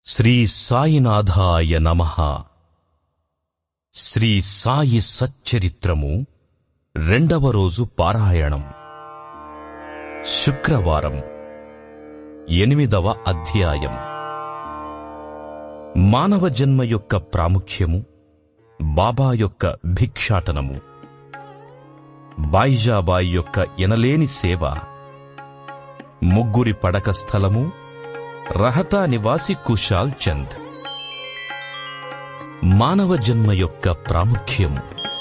శ్రీ సాయినాథాయ నమ శ్రీ సాయి సచ్చరిత్రము రెండవ రోజు పారాయణం శుక్రవారం ఎనిమిదవ అధ్యాయం మానవ జన్మ యొక్క ప్రాముఖ్యము బాబా యొక్క భిక్షాటనము బాయిజాబాయి యొక్క ఎనలేని సేవ ముగ్గురి పడక స్థలము రహతా నివాసి కుశాల్ చంద్ మానవ జన్మ యొక్క ప్రాముఖ్యము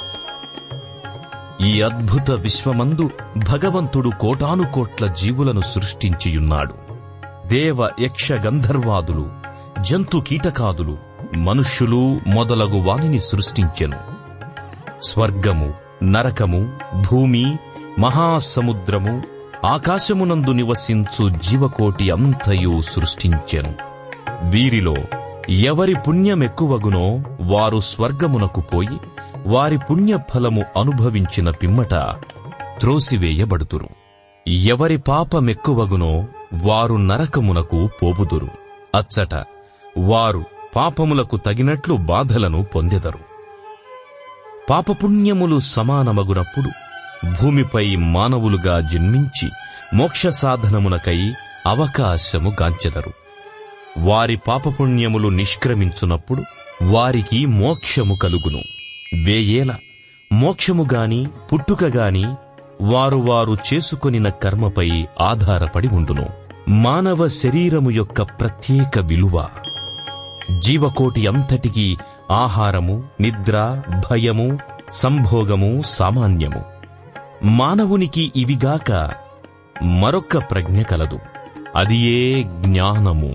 ఈ అద్భుత విశ్వమందు భగవంతుడు కోటాను కోట్ల జీవులను సృష్టించియున్నాడు దేవ యక్ష గంధర్వాదులు జంతు కీటకాదులు మనుష్యులు మొదలగు వానిని సృష్టించెను స్వర్గము నరకము భూమి మహాసముద్రము ఆకాశమునందు నివసించు జీవకోటి అంతయు సృష్టించెను వీరిలో ఎవరి పుణ్యమెక్కువగునో వారు స్వర్గమునకు పోయి వారి పుణ్యఫలము అనుభవించిన పిమ్మట త్రోసివేయబడుతురు ఎవరి పాపమెక్కువగునో వారు నరకమునకు పోబుదురు అచ్చట వారు పాపములకు తగినట్లు బాధలను పొందెదరు పాపపుణ్యములు సమానమగునప్పుడు భూమిపై మానవులుగా జన్మించి మోక్ష సాధనమునకై అవకాశము గాంచెదరు వారి పాపపుణ్యములు నిష్క్రమించునప్పుడు వారికి మోక్షము కలుగును వేయేల మోక్షముగాని పుట్టుకగాని వారు వారు చేసుకొనిన కర్మపై ఆధారపడి ఉండును మానవ శరీరము యొక్క ప్రత్యేక విలువ జీవకోటి అంతటికీ ఆహారము నిద్ర భయము సంభోగము సామాన్యము మానవునికి ఇవిగాక మరొక్క ప్రజ్ఞ కలదు అది ఏ జ్ఞానము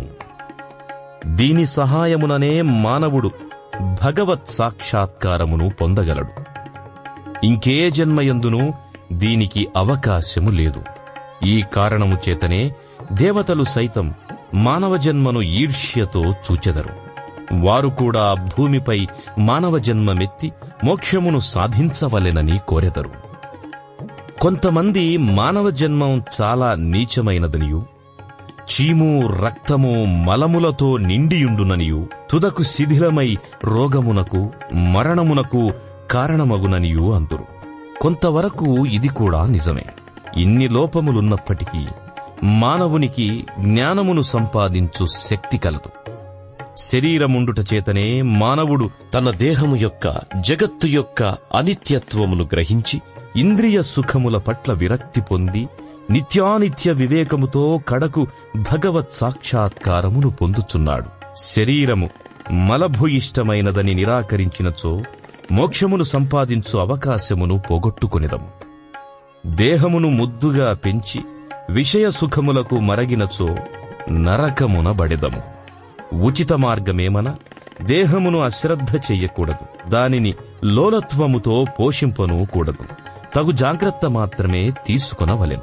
దీని సహాయముననే మానవుడు భగవత్ సాక్షాత్కారమును పొందగలడు ఇంకే జన్మయందునూ దీనికి అవకాశము లేదు ఈ కారణము చేతనే దేవతలు సైతం మానవ జన్మను ఈర్ష్యతో చూచెదరు వారు కూడా భూమిపై మానవ జన్మమెత్తి మోక్షమును సాధించవలెనని కోరెదరు కొంతమంది మానవ జన్మం చాలా నీచమైనదనియు చీము రక్తము మలములతో నిండియుండుననియు తుదకు శిథిలమై రోగమునకు మరణమునకు కారణమగుననియు అందురు కొంతవరకు ఇది కూడా నిజమే ఇన్ని లోపములున్నప్పటికీ మానవునికి జ్ఞానమును సంపాదించు శక్తి కలదు శరీరముండుట చేతనే మానవుడు తన దేహము యొక్క జగత్తు యొక్క అనిత్యత్వమును గ్రహించి ఇంద్రియ సుఖముల పట్ల విరక్తి పొంది నిత్యానిత్య వివేకముతో కడకు భగవత్ సాక్షాత్కారమును పొందుచున్నాడు శరీరము మలభూయిష్టమైనదని నిరాకరించినచో మోక్షమును సంపాదించు అవకాశమును పోగొట్టుకొనిదము దేహమును ముద్దుగా పెంచి విషయ సుఖములకు మరగినచో నరకమున బడెదము ఉచిత మార్గమేమన దేహమును అశ్రద్ధ చెయ్యకూడదు దానిని లోలత్వముతో పోషింపను కూడదు తగు జాగ్రత్త మాత్రమే తీసుకొనవలెను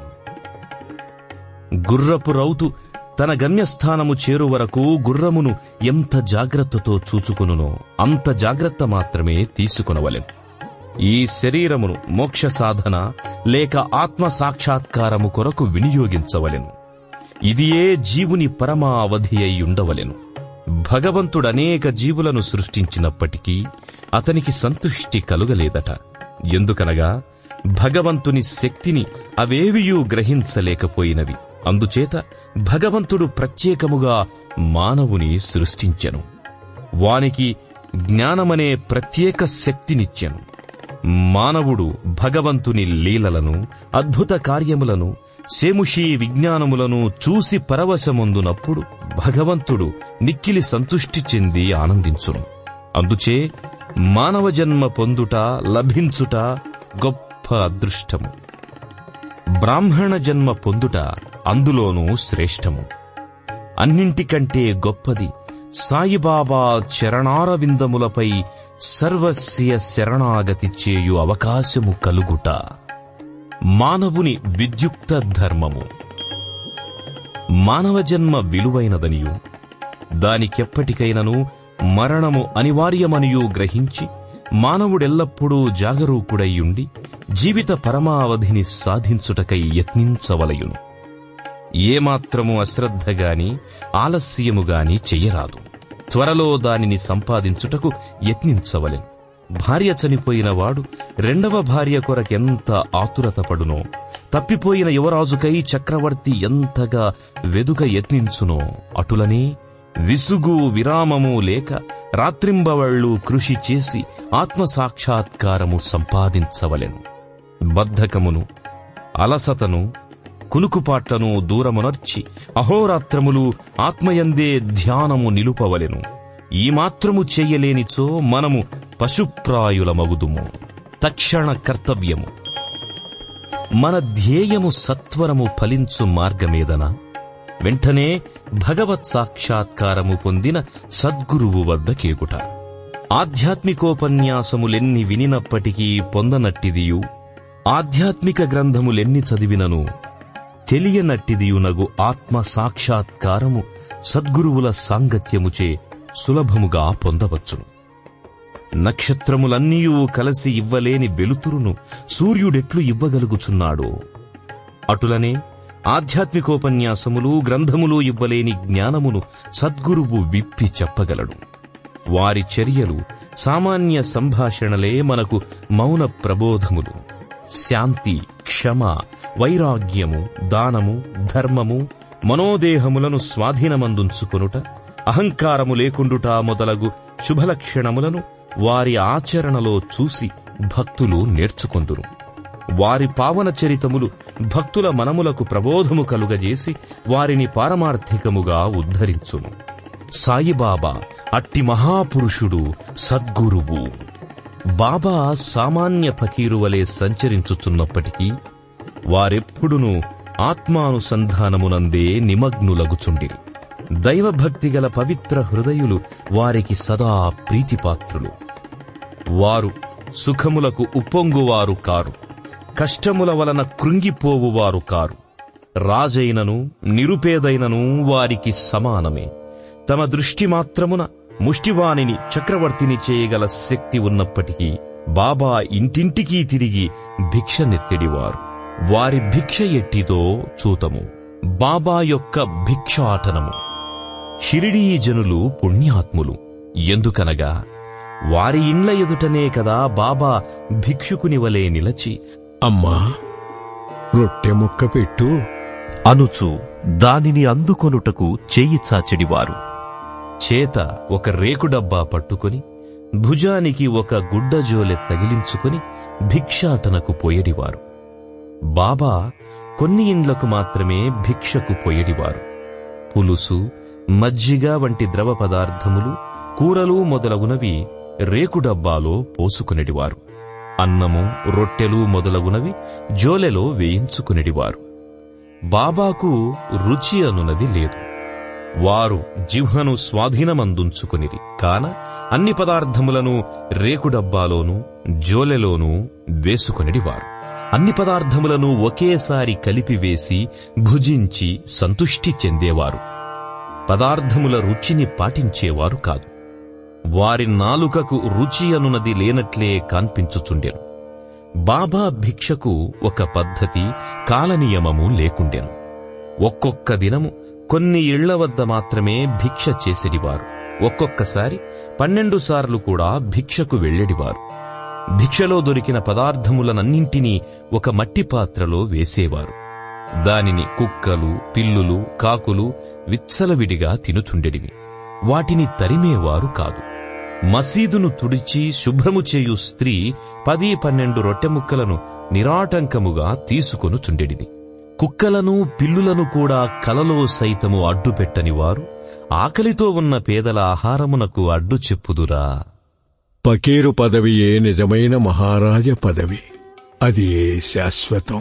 గుర్రపు రౌతు తన గమ్యస్థానము చేరు వరకు గుర్రమును ఎంత జాగ్రత్తతో చూచుకునునో అంత జాగ్రత్త మాత్రమే తీసుకొనవలెను ఈ శరీరమును మోక్ష సాధన లేక ఆత్మ సాక్షాత్కారము కొరకు వినియోగించవలెను ఇదియే జీవుని పరమా అవధి అయి ఉండవలెను భగవంతుడనేక జీవులను సృష్టించినప్పటికీ అతనికి సంతుష్టి కలుగలేదట ఎందుకనగా భగవంతుని శక్తిని అవేవియూ గ్రహించలేకపోయినవి అందుచేత భగవంతుడు ప్రత్యేకముగా మానవుని సృష్టించెను వానికి జ్ఞానమనే ప్రత్యేక శక్తినిచ్చెను మానవుడు భగవంతుని లీలలను అద్భుత కార్యములను సేముషీ విజ్ఞానములను చూసి పరవశముందునప్పుడు భగవంతుడు మిక్కిలి సంతుష్టి చెంది ఆనందించును అందుచే మానవ జన్మ పొందుట లభించుట గొప్ప అదృష్టము బ్రాహ్మణ జన్మ పొందుట అందులోనూ శ్రేష్టము అన్నింటికంటే గొప్పది సాయిబాబా చరణారవిందములపై సర్వస్య శరణాగతి చేయు అవకాశము కలుగుట మానవుని విద్యుక్త ధర్మము మానవ జన్మ విలువైనదనియు దానికెప్పటికైనను మరణము అనివార్యమనియూ గ్రహించి మానవుడెల్లప్పుడూ జాగరూకుడైయుండి జీవిత పరమావధిని సాధించుటకై యత్నించవలయును ఏమాత్రము అశ్రద్ధగాని ఆలస్యముగాని చెయ్యరాదు త్వరలో దానిని సంపాదించుటకు యత్నించవలెను భార్య చనిపోయిన వాడు రెండవ భార్య కొరకెంత ఆతురతపడునో తప్పిపోయిన యువరాజుకై చక్రవర్తి ఎంతగా వెదుక యత్నించునో అటులనే విసుగు విరామము లేక రాత్రింబవళ్ళు కృషి చేసి ఆత్మసాక్షాత్కారము సంపాదించవలెను బద్ధకమును అలసతను కునుకుపాట్లను దూరమునర్చి అహోరాత్రములు ఆత్మయందే ధ్యానము నిలుపవలెను ఈ మాత్రము చెయ్యలేనిచో మనము పశుప్రాయులమగుదుము తక్షణ కర్తవ్యము మన ధ్యేయము సత్వరము ఫలించు మార్గమేదన వెంటనే భగవత్ సాక్షాత్కారము పొందిన సద్గురువు వద్ద కేగుట ఆధ్యాత్మికోపన్యాసములెన్ని వినినప్పటికీ పొందనట్టిదియు ఆధ్యాత్మిక గ్రంథములెన్ని చదివినను తెలియనట్టిదియునగు ఆత్మ సాక్షాత్కారము సద్గురువుల సాంగత్యముచే సులభముగా పొందవచ్చును నక్షత్రములన్నీయూ కలసి ఇవ్వలేని వెలుతురును సూర్యుడెట్లు ఇవ్వగలుగుచున్నాడో అటులనే ఆధ్యాత్మికోపన్యాసములు గ్రంథములు ఇవ్వలేని జ్ఞానమును సద్గురువు విప్పి చెప్పగలడు వారి చర్యలు సామాన్య సంభాషణలే మనకు మౌన ప్రబోధములు శాంతి క్షమ వైరాగ్యము దానము ధర్మము మనోదేహములను స్వాధీనమందుంచుకొనుట అహంకారము లేకుండుట మొదలగు శుభలక్షణములను వారి ఆచరణలో చూసి భక్తులు నేర్చుకొందురు వారి పావన చరితములు భక్తుల మనములకు ప్రబోధము కలుగజేసి వారిని పారమార్థికముగా ఉద్ధరించును సాయిబాబా అట్టి మహాపురుషుడు సద్గురువు బాబా సామాన్య ఫకీరు వలె సంచరించుచున్నప్పటికీ వారెప్పుడునూ ఆత్మానుసంధానమునందే నిమగ్నులగుచుండిరి దైవభక్తి గల పవిత్ర హృదయులు వారికి సదా ప్రీతిపాత్రులు వారు సుఖములకు ఉప్పొంగువారు కారు కష్టముల వలన కృంగిపోవువారు కారు రాజైనను నిరుపేదైనను వారికి సమానమే తమ దృష్టి మాత్రమున ముష్టివాణిని చక్రవర్తిని చేయగల శక్తి ఉన్నప్పటికీ బాబా ఇంటింటికీ తిరిగి భిక్ష నెత్తెడివారు వారి భిక్ష ఎట్టిదో చూతము బాబా యొక్క భిక్షాటనము షిరిడీ జనులు పుణ్యాత్ములు ఎందుకనగా వారి ఇండ్ల ఎదుటనే కదా బాబా భిక్షుకుని వలె నిలచి అమ్మా రొట్టె ముక్క పెట్టు అనుచు దానిని అందుకొనుటకు చేయి చాచెడివారు చేత ఒక రేకు డబ్బా పట్టుకొని భుజానికి ఒక గుడ్డజోలె తగిలించుకొని భిక్షాటనకు పోయడివారు బాబా కొన్ని ఇండ్లకు మాత్రమే భిక్షకు పోయడివారు పులుసు మజ్జిగ వంటి ద్రవ పదార్థములు కూరలు మొదలగునవి రేకు డబ్బాలో పోసుకునేడివారు అన్నము రొట్టెలు మొదలగునవి జోలెలో వేయించుకునేడివారు బాబాకు రుచి అనునది లేదు వారు జిహ్వను స్వాధీనమందుంచుకునిరి కాన అన్ని పదార్థములను రేకు డబ్బాలోనూ జోలెలోనూ వేసుకొనిడివారు అన్ని పదార్థములను ఒకేసారి కలిపివేసి భుజించి సంతుష్టి చెందేవారు పదార్థముల రుచిని పాటించేవారు కాదు వారి నాలుకకు రుచి అనునది లేనట్లే కాన్పించుచుండెను బాబా భిక్షకు ఒక పద్ధతి కాలనియమము లేకుండెను ఒక్కొక్క దినము కొన్ని ఇళ్ల వద్ద మాత్రమే భిక్ష చేసిడివారు ఒక్కొక్కసారి పన్నెండు సార్లు కూడా భిక్షకు వెళ్ళెడివారు భిక్షలో దొరికిన పదార్థములనన్నింటినీ ఒక మట్టి పాత్రలో వేసేవారు దానిని కుక్కలు పిల్లులు కాకులు విచ్చలవిడిగా తినుచుండెడివి వాటిని తరిమేవారు కాదు మసీదును తుడిచి శుభ్రము చేయు స్త్రీ పది పన్నెండు రొట్టె ముక్కలను నిరాటంకముగా తీసుకొనుచుండెడిది కుక్కలను పిల్లులను కూడా కలలో సైతము అడ్డుపెట్టని వారు ఆకలితో ఉన్న పేదల ఆహారమునకు అడ్డు చెప్పుదురా పకీరు పదవియే నిజమైన మహారాజ పదవి అది ఏ శాశ్వతం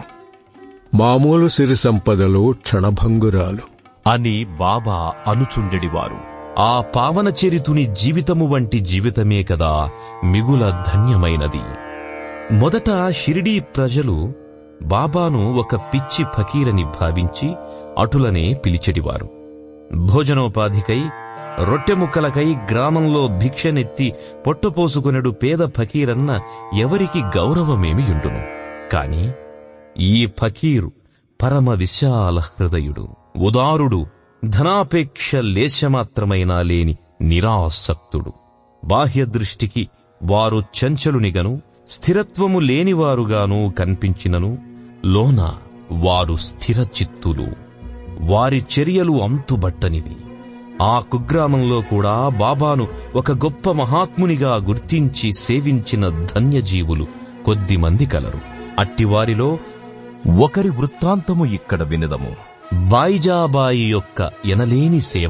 మామూలు సిరి సంపదలు క్షణభంగురాలు అని బాబా అనుచుండెడివారు ఆ పావన చరితుని జీవితము వంటి జీవితమే కదా మిగుల ధన్యమైనది మొదట షిరిడీ ప్రజలు బాబాను ఒక పిచ్చి ఫకీరని భావించి అటులనే పిలిచెడివారు భోజనోపాధికై రొట్టె ముక్కలకై గ్రామంలో భిక్షనెత్తి పొట్టపోసుకొనెడు పేద ఫకీరన్న ఎవరికి గౌరవమేమియుండును కాని ఈ ఫకీరు పరమ విశాల హృదయుడు ఉదారుడు ధనాపేక్ష లేశమాత్రమైనా లేని నిరాసక్తుడు బాహ్య దృష్టికి వారు చంచలునిగను స్థిరత్వము లేనివారుగాను కనిపించినను లోన వారు స్థిరచిత్తులు వారి చర్యలు అంతుబట్టనివి ఆ కుగ్రామంలో కూడా బాబాను ఒక గొప్ప మహాత్మునిగా గుర్తించి సేవించిన ధన్యజీవులు కొద్దిమంది కలరు అట్టివారిలో ఒకరి వృత్తాంతము ఇక్కడ వినదము బాయిజాబాయి యొక్క ఎనలేని సేవ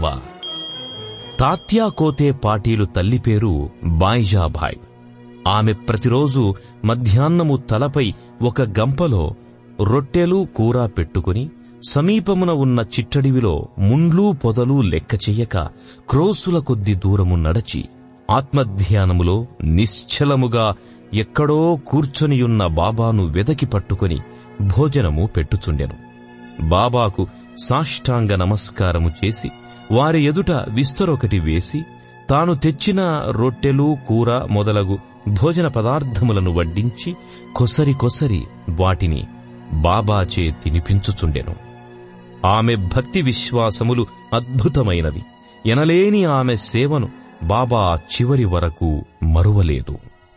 తాత్యాకోతే పాటీలు తల్లి పేరు బాయిజాబాయ్ ఆమె ప్రతిరోజు మధ్యాహ్నము తలపై ఒక గంపలో రొట్టెలు కూర పెట్టుకుని సమీపమున ఉన్న చిట్టడివిలో ముండ్లు పొదలు లెక్క చెయ్యక క్రోసుల కొద్ది దూరము నడచి ఆత్మధ్యానములో నిశ్చలముగా ఎక్కడో కూర్చొనియున్న బాబాను వెదకి పట్టుకొని భోజనము పెట్టుచుండెను బాబాకు సాష్టాంగ నమస్కారము చేసి వారి ఎదుట విస్తరొకటి వేసి తాను తెచ్చిన రొట్టెలు కూర మొదలగు భోజన పదార్థములను వడ్డించి కొసరి కొసరి వాటిని బాబాచే తినిపించుచుండెను ఆమె భక్తి విశ్వాసములు అద్భుతమైనవి ఎనలేని ఆమె సేవను బాబా చివరి వరకు మరువలేదు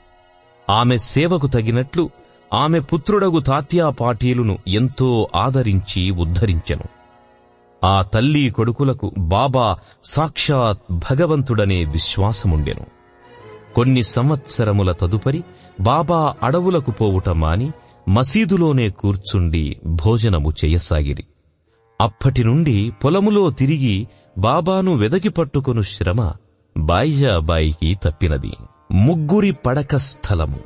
ఆమె సేవకు తగినట్లు ఆమె పుత్రుడగు తాత్యా పాటీలును ఎంతో ఆదరించి ఉద్ధరించెను ఆ తల్లి కొడుకులకు బాబా సాక్షాత్ భగవంతుడనే విశ్వాసముండెను కొన్ని సంవత్సరముల తదుపరి బాబా అడవులకు పోవుట మాని మసీదులోనే కూర్చుండి భోజనము చెయ్యసాగిరి అప్పటి నుండి పొలములో తిరిగి బాబాను వెదకి పట్టుకొను శ్రమ బాయిజాబాయికి తప్పినది ముగ్గురి పడక స్థలము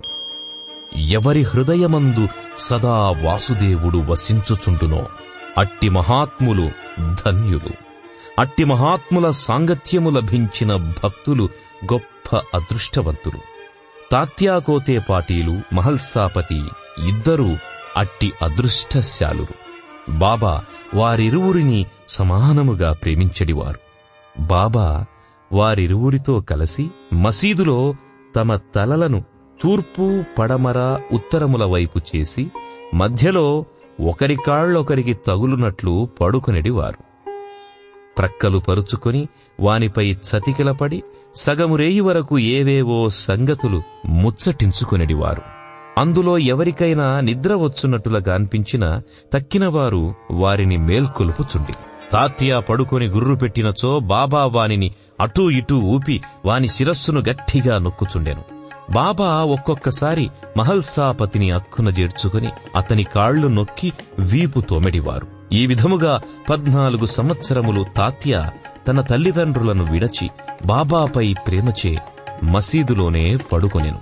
ఎవరి హృదయమందు సదా వాసుదేవుడు వసించుచుండునో అట్టి మహాత్ములు ధన్యులు అట్టి మహాత్ముల సాంగత్యము లభించిన భక్తులు గొప్ప అదృష్టవంతులు తాత్యాకోతే పాటీలు మహల్సాపతి ఇద్దరూ అట్టి అదృష్టశాలురు బాబా వారిరువురిని సమానముగా ప్రేమించడివారు బాబా వారిరువురితో కలిసి మసీదులో తమ తలలను తూర్పు పడమర ఉత్తరముల వైపు చేసి మధ్యలో ఒకరి కాళ్ళొకరికి తగులునట్లు పడుకొనెడివారు ప్రక్కలు పరుచుకొని వానిపై చతికిలపడి సగము రేయి వరకు ఏవేవో సంగతులు ముచ్చటించుకొనెడివారు అందులో ఎవరికైనా నిద్ర వచ్చున్నట్టుగా అనిపించినా తక్కినవారు వారిని మేల్కొలుపుచుండి తాత్యా పడుకొని గుర్రు పెట్టినచో బాబా వానిని అటూ ఇటూ ఊపి వాని శిరస్సును గట్టిగా నొక్కుచుండెను బాబా ఒక్కొక్కసారి మహల్సాపతిని అక్కున చేర్చుకుని అతని కాళ్లు నొక్కి వీపు తోమెడివారు ఈ విధముగా పద్నాలుగు సంవత్సరములు తాత్య తన తల్లిదండ్రులను విడచి బాబాపై ప్రేమచే మసీదులోనే పడుకొనెను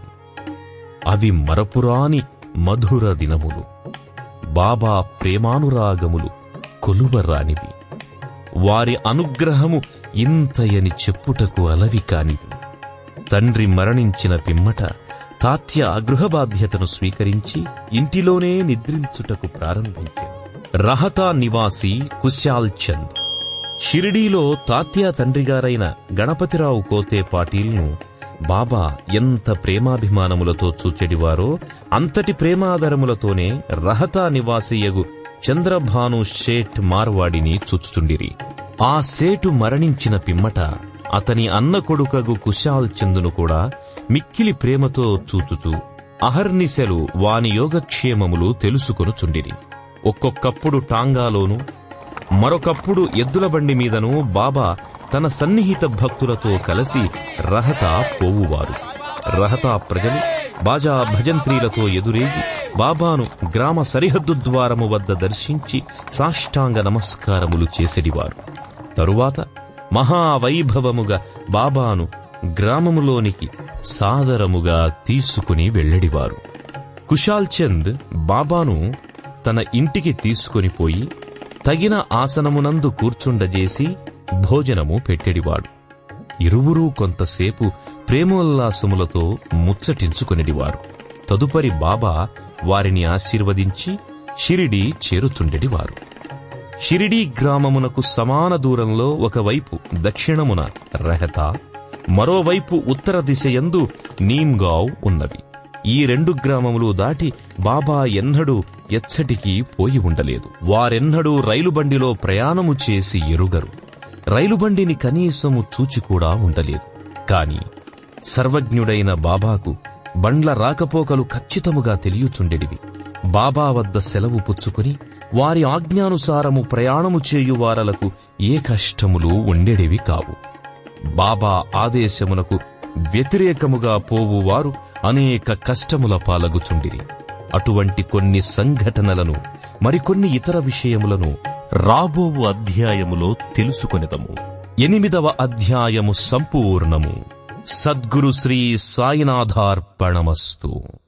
అవి మరపురాని మధుర దినములు బాబా ప్రేమానురాగములు కొలువరానివి వారి అనుగ్రహము ఇంతయని చెప్పుటకు అలవి కానిది తండ్రి మరణించిన పిమ్మట తాత్య గృహ బాధ్యతను స్వీకరించి ఇంటిలోనే నిద్రించుటకు ప్రారంభించారు రహతా నివాసి కుశాల్ చంద్ షిరిడీలో తాత్య తండ్రిగారైన గణపతిరావు కోతే పాటీల్ను బాబా ఎంత ప్రేమాభిమానములతో చూచెడివారో అంతటి ప్రేమాదరములతోనే రహతా నివాసియగు చంద్రభాను షేట్ మార్వాడిని చూచుచుండిరి ఆ సేటు మరణించిన పిమ్మట అతని అన్న కొడుకగు కుశాల్ చందును కూడా మిక్కిలి ప్రేమతో చూచుచూ అహర్నిశలు వాని యోగక్షేమములు తెలుసుకొనుచుండిరి ఒక్కొక్కప్పుడు టాంగాలోను మరొకప్పుడు ఎద్దుల బండి మీదను బాబా తన సన్నిహిత భక్తులతో కలిసి రహతా పోవువారు రహతా ప్రజలు బాజా భజంత్రీలతో ఎదురేగి బాబాను గ్రామ సరిహద్దు ద్వారము వద్ద దర్శించి సాష్టాంగ నమస్కారములు చేసెడివారు తరువాత మహావైభవముగా బాబాను గ్రామములోనికి సాదరముగా తీసుకుని వెళ్ళడివారు కుశాల్ చంద్ బాబాను తన ఇంటికి తీసుకొని పోయి తగిన ఆసనమునందు కూర్చుండజేసి భోజనము పెట్టెడివాడు ఇరువురూ కొంతసేపు ప్రేమోల్లాసములతో ముచ్చటించుకొనిడివారు తదుపరి బాబా వారిని ఆశీర్వదించి షిరిడి చేరుచుండెడివారు షిరిడీ గ్రామమునకు సమాన దూరంలో ఒకవైపు దక్షిణమున రెహతా మరోవైపు ఉత్తర దిశయందు నీమ్గావ్ ఉన్నవి ఈ రెండు గ్రామములు దాటి బాబా ఎన్నడూ ఎచ్చటికి పోయి ఉండలేదు వారెన్నడూ రైలు బండిలో ప్రయాణము చేసి ఎరుగరు రైలుబండిని కనీసము చూచి కూడా ఉండలేదు కాని సర్వజ్ఞుడైన బాబాకు బండ్ల రాకపోకలు ఖచ్చితముగా తెలియచుండెడివి బాబా వద్ద సెలవు పుచ్చుకుని వారి ఆజ్ఞానుసారము ప్రయాణము చేయువారలకు ఏ కష్టములు ఉండెడివి కావు బాబా ఆదేశమునకు వ్యతిరేకముగా పోవువారు అనేక కష్టముల పాలగుచుండిరి అటువంటి కొన్ని సంఘటనలను మరికొన్ని ఇతర విషయములను రాబోవు అధ్యాయములో తెలుసుకొనిదము ఎనిమిదవ అధ్యాయము సంపూర్ణము సద్గురు శ్రీ సాయినాథార్పణమస్తు